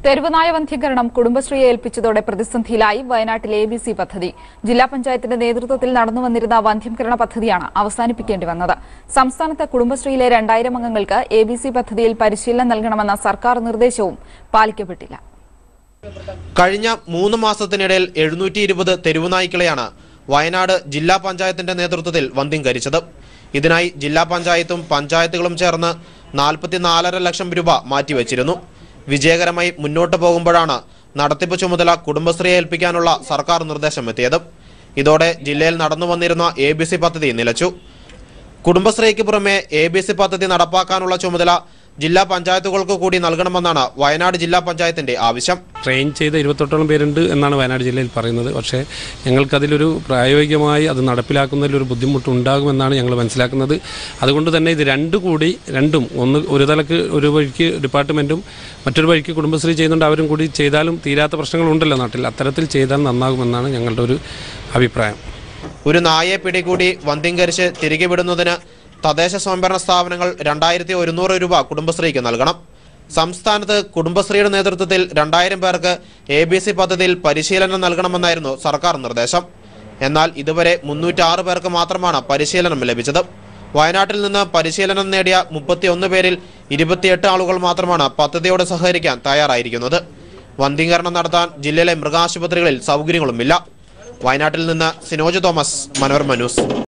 തെരുവുനായ വന്ധ്യീകരണം കുടുംബശ്രീയെ ഏൽപ്പിച്ചതോടെ പ്രതിസന്ധിയിലായി വയനാട്ടിൽ A B C പദ്ധതി ജില്ലാ പഞ്ചായത്തിന്റെ നേതൃത്വത്തിൽ നടന്നുവന്നിരുന്ന വന്ധ്യംകരണ പദ്ധതിയാണ് അവസാനിപ്പിക്കേണ്ടി വന്നത് സംസ്ഥാനത്ത് കുടുംബശ്രീയിലെ രണ്ടായിരം അംഗങ്ങൾക്ക് എ ബി സി പദ്ധതിയിൽ പരിശീലനം നൽകണമെന്ന സർക്കാർ നിർദ്ദേശവും പാലിക്കപ്പെട്ടില്ല കഴിഞ്ഞ മൂന്ന് മാസത്തിനിടയിൽ എഴുന്നൂറ്റി ഇരുപത് തെരുവുനായ്ക്കളെയാണ് വയനാട് ജില്ലാ പഞ്ചായത്തിന്റെ നേതൃത്വത്തിൽ വന്ധ്യംകരിച്ചത് ഇതിനായി ജില്ലാ പഞ്ചായത്തും പഞ്ചായത്തുകളും ചേർന്ന് നാൽപ്പത്തിനാലര ലക്ഷം രൂപ മാറ്റിവെച്ചിരുന്നു വിജയകരമായി മുന്നോട്ട് പോകുമ്പോഴാണ് നടത്തിപ്പ് ചുമതല കുടുംബശ്രീയെ ഏൽപ്പിക്കാനുള്ള സർക്കാർ നിർദ്ദേശം എത്തിയത് ഇതോടെ ജില്ലയിൽ നടന്നു വന്നിരുന്ന എ ബി സി പദ്ധതി നിലച്ചു കുടുംബശ്രീക്ക് പുറമെ എ ബി സി പദ്ധതി നടപ്പാക്കാനുള്ള ചുമതല ജില്ലാ പഞ്ചായത്തുകൾക്ക് കൂടി നൽകണമെന്നാണ് വയനാട് ജില്ലാ പഞ്ചായത്തിന്റെ ആവശ്യം ട്രെയിൻ ചെയ്ത ഇരുപത്തെട്ടോളം പേരുണ്ട് എന്നാണ് വയനാട് ജില്ലയിൽ പറയുന്നത് പക്ഷേ ഞങ്ങൾക്കതിലൊരു പ്രായോഗികമായി അത് നടപ്പിലാക്കുന്നതിൽ ഒരു ബുദ്ധിമുട്ടുണ്ടാകുമെന്നാണ് ഞങ്ങൾ മനസ്സിലാക്കുന്നത് അതുകൊണ്ട് തന്നെ ഇത് രണ്ടു കൂടി രണ്ടും ഒന്ന് ഒരു തലക്ക് ഒരു വഴിക്ക് ഡിപ്പാർട്ട്മെൻറ്റും മറ്റൊരു വഴിക്ക് കുടുംബശ്രീ ചെയ്യുന്നുണ്ട് അവരും കൂടി ചെയ്താലും തീരാത്ത പ്രശ്നങ്ങളുണ്ടല്ലോ നാട്ടിൽ അത്തരത്തിൽ ചെയ്താൽ നന്നാകുമെന്നാണ് ഞങ്ങളുടെ ഒരു അഭിപ്രായം ഒരു നായയെ പിടികൂടി വന്ധ്യംകരിച്ച് തിരികെ വിടുന്നതിന് തദ്ദേശ സ്വയംഭരണ സ്ഥാപനങ്ങൾ രണ്ടായിരത്തി ഒരുന്നൂറ് രൂപ കുടുംബശ്രീക്ക് നൽകണം സംസ്ഥാനത്ത് കുടുംബശ്രീയുടെ നേതൃത്വത്തിൽ രണ്ടായിരം പേർക്ക് എ ബി സി പദ്ധതിയിൽ പരിശീലനം നൽകണമെന്നായിരുന്നു സർക്കാർ നിർദ്ദേശം എന്നാൽ ഇതുവരെ മുന്നൂറ്റാറ് പേർക്ക് മാത്രമാണ് പരിശീലനം ലഭിച്ചത് വയനാട്ടിൽ നിന്ന് പരിശീലനം നേടിയ മുപ്പത്തിയൊന്ന് പേരിൽ ഇരുപത്തിയെട്ട് ആളുകൾ മാത്രമാണ് പദ്ധതിയോട് സഹകരിക്കാൻ തയ്യാറായിരിക്കുന്നത് വന്ധ്യീകരണം നടത്താൻ ജില്ലയിലെ മൃഗാശുപത്രികളിൽ സൗകര്യങ്ങളുമില്ല വയനാട്ടിൽ നിന്ന് സിനോജ് തോമസ് മനോരമ ന്യൂസ്